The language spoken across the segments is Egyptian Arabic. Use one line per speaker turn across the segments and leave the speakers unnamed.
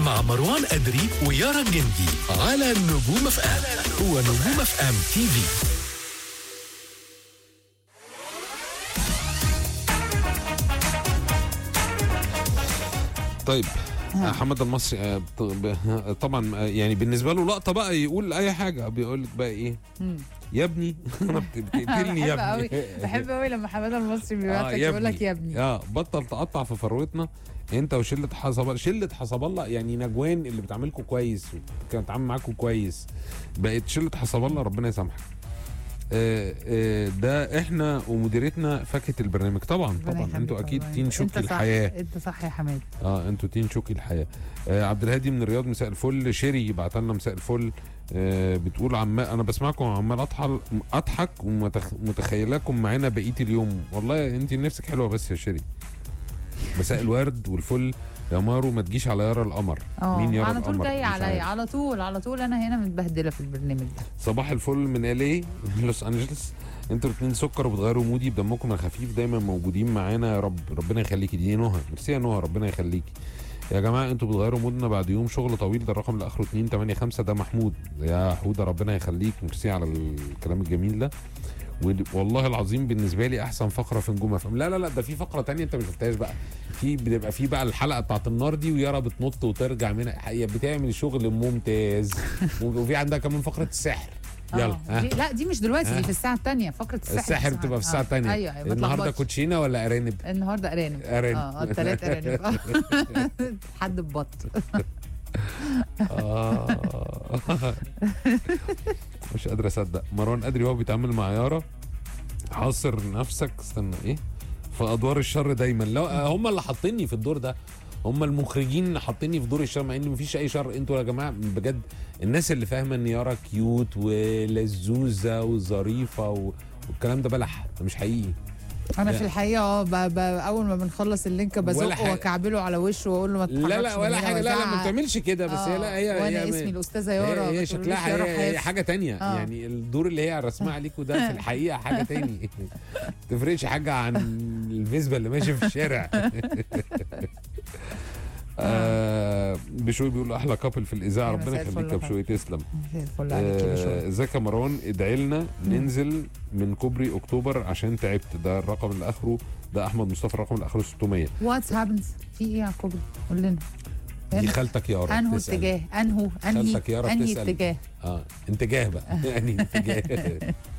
مع مروان أدري ويارا الجندي على نجوم اف ام هو نجوم اف ام تي في
طيب حمد المصري آه، ط- ب- طبعا آه، يعني بالنسبه له لقطه بقى يقول اي حاجه بيقول لك بقى ايه يا ابني انا بت- بتقتلني يا
بحب
ابني
قوي بحب قوي لما حماده المصري بيبعت لك
يا
يقول لك
ابني.
يا ابني
اه بطل تقطع في فروتنا انت وشله حسب الله شله حسب الله يعني نجوان اللي بتعاملكم كويس كانت بتتعامل معاكم كويس بقت شله حسب الله ربنا يسامحك آه، آه، ده احنا ومديرتنا فاكهه البرنامج طبعا
ربنا
طبعا
يخليك
انتوا اكيد
والله.
تين
انت
شوكي
صح.
الحياه
انت صح يا حماد
اه انتوا تين شوكي الحياه آه عبد الهادي من الرياض مساء الفل شيري بعت لنا مساء الفل آه بتقول عمال انا بسمعكم وعمال اضحك اضحك ومتخيلاكم معانا بقيه اليوم والله انت نفسك حلوه بس يا شيري مساء الورد والفل يا مارو ما تجيش على يارا القمر
اه
مين يارا
على طول
القمر
جاي
مش
عليا
عارف.
على طول على طول انا هنا متبهدله في البرنامج ده
صباح الفل من الي لوس انجلوس انتوا الاثنين سكر وبتغيروا مودي بدمكم الخفيف دايما موجودين معانا يا رب ربنا يخليكي دي نهى ميرسي يا نهى ربنا يخليكي يا جماعه انتوا بتغيروا مودنا بعد يوم شغل طويل ده الرقم اللي اخره 285 ده محمود يا حوده ربنا يخليك ميرسي على الكلام الجميل ده ود- والله العظيم بالنسبه لي احسن فقره في نجوم افلام لا لا لا ده في فقره تانية انت ما شفتهاش بقى في بتبقى في بقى الحلقه بتاعت النار دي ويارا بتنط وترجع منها هي بتعمل شغل ممتاز وفي عندها كمان فقره السحر يلا
آه.
ها
دي لا دي مش دلوقتي
ها؟
دي في الساعه الثانيه فقره السحر
السحر بتبقى في الساعه
آه.
الثانيه
ايوه ايوه ما
النهارده
تلخبطش.
كوتشينه ولا ارانب
النهارده ارانب
أرانب.
اه الثلاث ارانب آه. حد ببط
آه. مش قادر اصدق مروان قادري وهو بيتعامل مع يارا حاصر نفسك استنى ايه في ادوار الشر دايما لو هم اللي حاطيني في الدور ده هم المخرجين اللي حاطيني في دور الشر مع ان مفيش اي شر انتوا يا جماعه بجد الناس اللي فاهمه ان يارا كيوت ولزوزه وظريفه و... والكلام ده بلح ده مش حقيقي
انا
لا.
في الحقيقه اه ب- ب- اول ما بنخلص اللينك
ولا
بزقه
حاجة.
واكعبله على وشه واقول له ما
لا لا
تتحركش
ولا
من هنا
حاجه لا لا ما
وأزعق.
بتعملش كده بس هي لا هي
وانا
هي
اسمي الاستاذه
هي,
يارا
هي
ما
شكلها
تقوليش يارا
هي, هي
حاف.
حاجه تانية
آه.
يعني الدور اللي هي رسمها عليكوا ده في الحقيقه حاجه تاني تفرقش حاجه عن الفيسبا اللي ماشي في الشارع آه بشوي بيقول احلى كابل في الاذاعه
يا
ربنا
مساء
يخليك
الفل
يا
يا
بشوي تسلم
زي الفل عليك يا
آه،
بشوي.
ازيك يا مروان ادعي لنا ننزل من كوبري اكتوبر عشان تعبت ده الرقم اللي اخره ده احمد مصطفى الرقم اللي اخره 600
واتس هابنز في ايه يا كوبري قول لنا
دي خالتك يارا
انهو
بتسأل.
اتجاه انهو انهي
خالتك يارا
انهي
بتسأل.
اتجاه
اه انتجاه بقى يعني انتجاه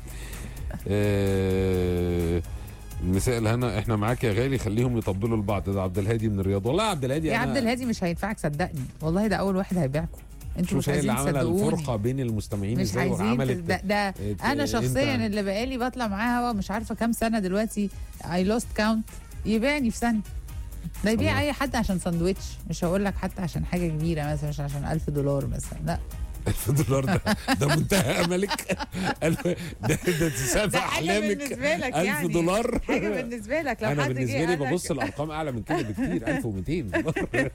آه، مساء الهنا احنا معاك يا غالي خليهم يطبلوا لبعض ده عبد الهادي من الرياض والله يا عبد الهادي
يا
أنا
عبد الهادي مش هينفعك صدقني والله ده اول واحد هيبيعكم انتوا مش
شوف هي اللي
عايزين
عامله
تصدقوني
الفرقه بين المستمعين
مش
ازاي
عايزين
وعملت
ده, ده
ات-
انا شخصيا
انت-
اللي بقالي بطلع معاه هوا مش عارفه كام سنه دلوقتي اي لوست كاونت يبيعني في ثانيه ده يبيع
صحيح.
اي حد عشان ساندوتش مش هقول لك حتى عشان حاجه كبيره مثلا مش عشان 1000 دولار مثلا لا
1000 دولار ده ده منتهى املك ألف- ده ده تسافر
ده حاجه
احلامك
بالنسبه لك
1000
يعني
دولار
حاجه بالنسبه لك لو
انا
حد
بالنسبه
جه
لي
قال لك-
ببص الارقام اعلى من كده بكتير 1200 دولار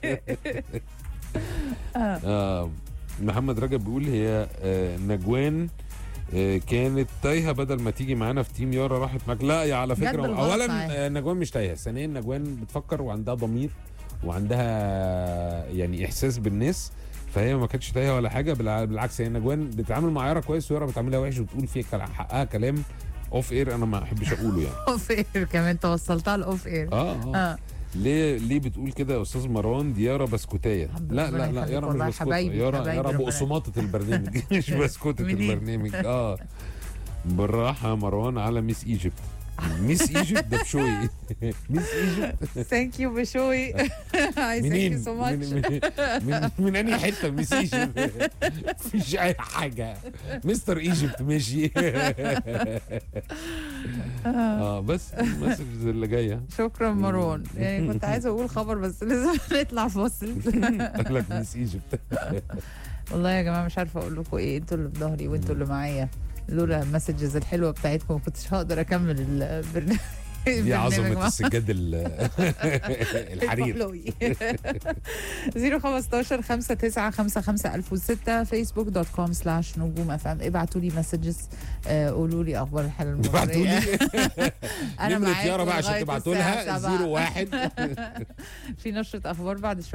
آه محمد رجب بيقول هي آه نجوان آه كانت تايهه بدل ما تيجي معانا في تيم يارا راحت معاك لا يا على
جت
فكره
بالغلط
اولا
معايا.
آه نجوان مش تايهه ثانيا نجوان بتفكر وعندها ضمير وعندها يعني احساس بالناس فهي ما كانتش تايهه ولا حاجه بالع- بالعكس هي نجوان بتتعامل مع يارا كويس ويارا بتعاملها وحش وتقول فيها كلا- حقها كلام اوف اير انا ما احبش اقوله يعني
اوف اير كمان توصلتها لاوف اير
اه اه
اه
ليه ليه بتقول كده يا استاذ مروان دي يارا بسكوتيه
حب-
لا
ربنا
لا لا
يخليك
يارا
والله،
مش بسكوتة
حبايبي-
يارا
حبايبي
يارا
ربنا
بقسماطة البرنامج مش بسكوتة
منين؟
البرنامج اه بالراحة يا مروان على ميس ايجيبت ميس ايجيبت ده بشوي ميس ايجيبت
ثانك يو بشوي اي ثانك
منين؟
يو سو
من,
ماتش
من, من, من انهي حتة ميس ايجيبت مفيش اي حاجة مستر ايجيبت ماشي اه بس المسجز اللي جايه
شكرا مروان يعني كنت عايزه اقول خبر بس لازم نطلع فاصل
قال لك ميس ايجيبت
والله يا جماعه مش عارفه اقول لكم ايه انتوا اللي في ظهري وانتوا اللي معايا لولا المسجز الحلوه بتاعتكم ما كنتش هقدر اكمل البرنامج
دي عظمة
البرنامج
السجاد ال- الحرير
الفحلوي 015 5 9 5 5 1006 فيسبوك دوت كوم سلاش نجوم اف ام ابعتوا لي مسجز قولوا لي اخبار الحاله
ابعتوا
المصريه
لي
انا
نمرة
معاكم
يارا بقى عشان
لغاية
تبعتوا
الساعة
لها
7.
01
في نشره اخبار بعد شويه